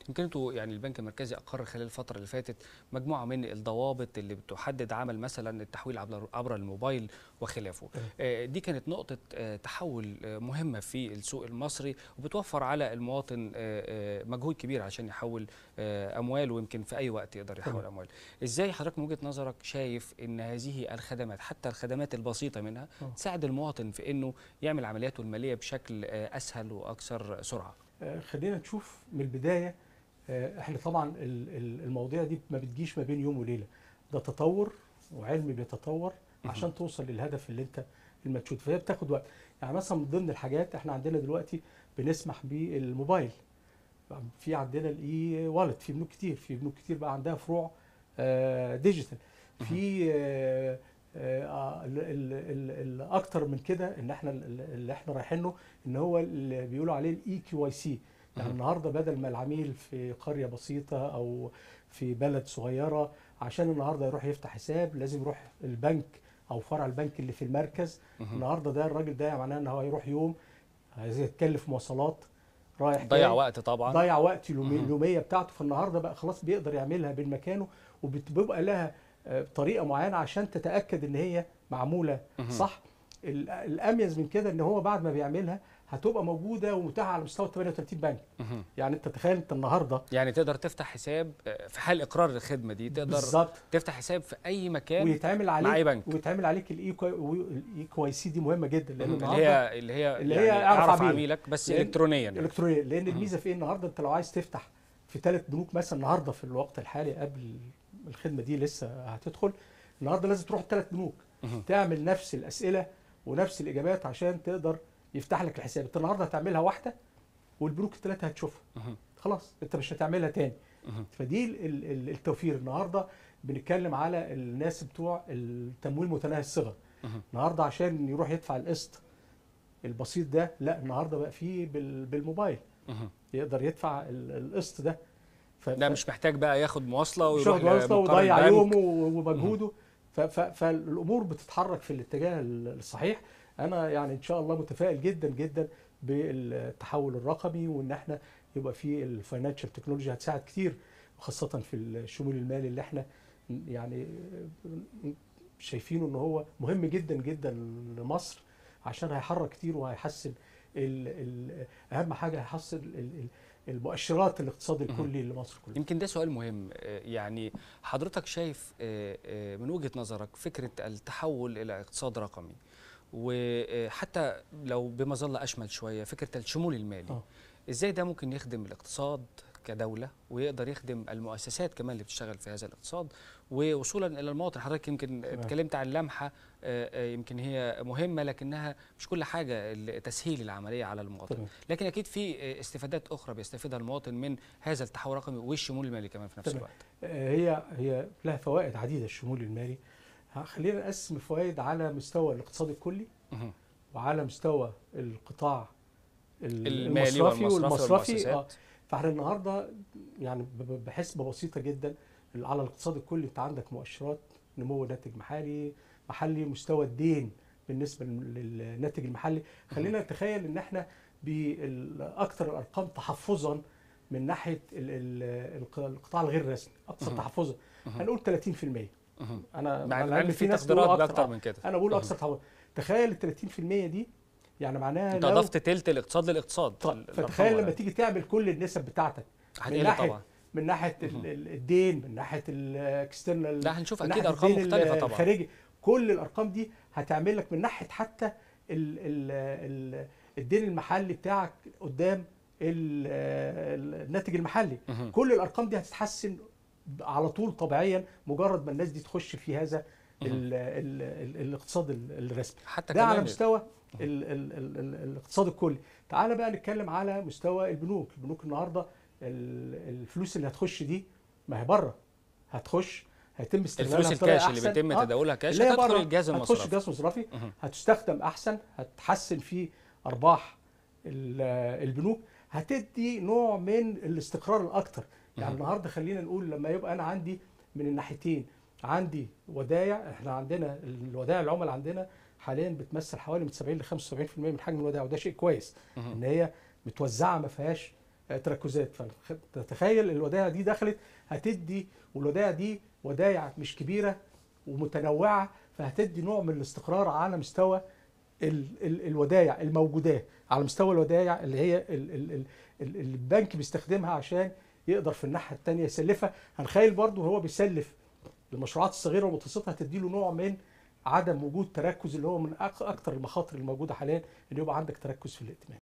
يمكن انتوا يعني البنك المركزي اقر خلال الفتره اللي فاتت مجموعه من الضوابط اللي بتحدد عمل مثلا التحويل عبر عبر الموبايل وخلافه آه، دي كانت نقطه آه، تحول آه، مهمه في السوق المصري وبتوفر على المواطن آه، آه، مجهود كبير عشان يحول آه، اموال ويمكن في اي وقت يقدر يحول تمام. اموال ازاي حضرتك من وجهه نظرك شايف ان هذه الخدمات حتى الخدمات البسيطه منها آه. تساعد المواطن في انه يعمل عملياته الماليه بشكل آه، اسهل واكثر سرعه آه، خلينا نشوف من البدايه آه، احنا طبعا ال- ال- المواضيع دي ما بتجيش ما بين يوم وليله ده تطور وعلم بيتطور عشان توصل للهدف اللي انت المنشود فهي بتاخد وقت يعني مثلا من ضمن الحاجات احنا عندنا دلوقتي بنسمح بالموبايل في عندنا الاي والت في بنوك كتير في بنوك كتير بقى عندها فروع آه، ديجيتال في آه، آه، ال- ال- ال- الاكتر من كده ان احنا ال- اللي احنا رايحين له ان هو اللي بيقولوا عليه الاي كيو واي سي يعني مهم. النهارده بدل ما العميل في قريه بسيطه او في بلد صغيره عشان النهارده يروح يفتح حساب لازم يروح البنك او فرع البنك اللي في المركز مهم. النهارده ده الراجل ده معناه ان هو يروح يوم عايز يتكلف مواصلات رايح ضيع جاي، وقت طبعا ضيع وقت اليومي- مهم. اليوميه بتاعته فالنهارده بقى خلاص بيقدر يعملها بين مكانه وبيبقى لها آه، طريقه معينه عشان تتاكد ان هي معموله مهم. صح ال- الاميز من كده ان هو بعد ما بيعملها هتبقى موجوده ومتاحه على مستوى 38 بنك مهم. يعني انت تخيل انت النهارده يعني تقدر تفتح حساب آه، في حال اقرار الخدمه دي تقدر بالظبط تفتح حساب في اي مكان ويتعمل مع اي عليك بنك ويتعمل عليك الاي كواي سي دي مهمه جدا لان مهم. اللي النهارده هي اللي هي اللي يعني هي اعرف اعرف عميلك. عميلك بس لأن- الكترونيا يعني. الكترونيه لان مهم. الميزه في ايه النهارده انت لو عايز تفتح في ثلاث بنوك مثلا النهارده في الوقت الحالي قبل الخدمه دي لسه هتدخل النهارده لازم تروح ثلاث بنوك مهم. تعمل نفس الاسئله ونفس الاجابات عشان تقدر يفتح لك الحساب انت النهارده هتعملها واحده والبنوك الثلاثه هتشوفها مهم. خلاص انت مش هتعملها تاني مهم. فدي ال- ال- التوفير النهارده بنتكلم على الناس بتوع التمويل متناهي الصغر مهم. النهارده عشان يروح يدفع القسط البسيط ده لا النهارده بقى فيه بال- بالموبايل مهم. يقدر يدفع ال- القسط ده ف- لا ف- مش محتاج بقى ياخد مواصله مش ويروح واخد واسطه لمقر ويضيع البنك. يومه ومجهوده ف- ف- فالامور بتتحرك في الاتجاه الصحيح انا يعني ان شاء الله متفائل جدا جدا بالتحول الرقمي وان احنا يبقى في الفاينانشال تكنولوجي هتساعد كتير وخاصه في الشمول المالي اللي احنا يعني شايفينه ان هو مهم جدا جدا لمصر عشان هيحرك كتير وهيحسن ال ال اهم حاجه هيحسن ال- ال- المؤشرات الاقتصاد الكلي لمصر كلها يمكن ده سؤال مهم آه، يعني حضرتك شايف آه، آه، من وجهة نظرك فكرة التحول إلى اقتصاد رقمي وحتى لو بمظلة أشمل شوية فكرة الشمول المالي آه. إزاي ده ممكن يخدم الاقتصاد كدولة ويقدر يخدم المؤسسات كمان اللي بتشتغل في هذا الاقتصاد ووصولا إلى المواطن حضرتك يمكن تمام. اتكلمت عن لمحة آه، آه، يمكن هي مهمة لكنها مش كل حاجة تسهيل العملية على المواطن تمام. لكن اكيد في استفادات اخرى بيستفيدها المواطن من هذا التحول الرقمي والشمول المالي كمان في نفس تمام. الوقت هي هي لها فوائد عديده الشمول المالي خلينا نقسم الفوائد على مستوى الاقتصاد الكلي مهم. وعلى مستوى القطاع ال- المالي المصرفي والمصرفي والمصرفي اه والمؤسسات فاحنا النهارده يعني ب- ب- بحسبه بسيطه جدا على الاقتصاد الكلي انت عندك مؤشرات نمو ناتج محلي محلي مستوى الدين بالنسبه لل- للناتج المحلي خلينا نتخيل ان احنا باكثر الارقام تحفظا من ناحيه ال- ال- الق- القطاع الغير رسمي اكثر مهم. تحفظا مهم. هنقول 30% مهم. انا مع على ان العلم في ناس تقديرات بيقولوا باكتر آه. من كده انا بقول مهم. اكثر تحفظا تخيل ال 30% دي يعني معناها انت لو اضفت تلت الاقتصاد للاقتصاد طيب ال- فتخيل الأرقام لما تيجي تعمل كل النسب بتاعتك هتقل ناحية طبعا من ناحيه ال- مهم. ال- الدين من ناحيه الاكسترنال لا هنشوف من اكيد ناحية ارقام الدين مختلفه طبعا الخارجي كل الارقام دي هتعمل لك من ناحيه حتى ال ال ال الدين المحلي بتاعك قدام ال- ال- الناتج المحلي مهم. كل الارقام دي هتتحسن على طول طبيعيا مجرد ما الناس دي تخش في هذا ال ال ال الاقتصاد ال- الرسمي حتى ده على كمان مستوى ال ال ال ال الاقتصاد الكلي تعال بقى نتكلم على مستوى البنوك البنوك النهارده ال- الفلوس اللي هتخش دي ما هي بره هتخش هيتم استغلالها الفلوس بطريقة الكاش اللي أحسن. بيتم آه، تداولها كاش اللي هي هتدخل بره الجهاز هتخش المصرفي الجهاز المصرفي مهم. هتستخدم احسن هتحسن في ارباح ال- البنوك هتدي نوع من الاستقرار الاكتر يعني مهم. النهارده خلينا نقول لما يبقى انا عندي من الناحيتين عندي ودايع احنا عندنا الودائع العملاء عندنا حاليا بتمثل حوالي من 70 ل 75% من حجم الودائع وده شيء كويس مهم. ان هي متوزعه ما فيهاش آه، تركزات فتتخيل الودائع دي دخلت هتدي والودائع دي ودائع مش كبيره ومتنوعه فهتدي نوع من الاستقرار على مستوى ال ال الودائع الموجودات على مستوى الودائع اللي هي ال ال ال ال البنك بيستخدمها عشان يقدر في الناحيه الثانيه يسلفها هنخيل برضو هو بيسلف المشروعات الصغيره والمتوسطه هتدي له نوع من عدم وجود تركز اللي هو من أك- اكتر المخاطر الموجوده حاليا ان يبقى عندك تركز في الائتمان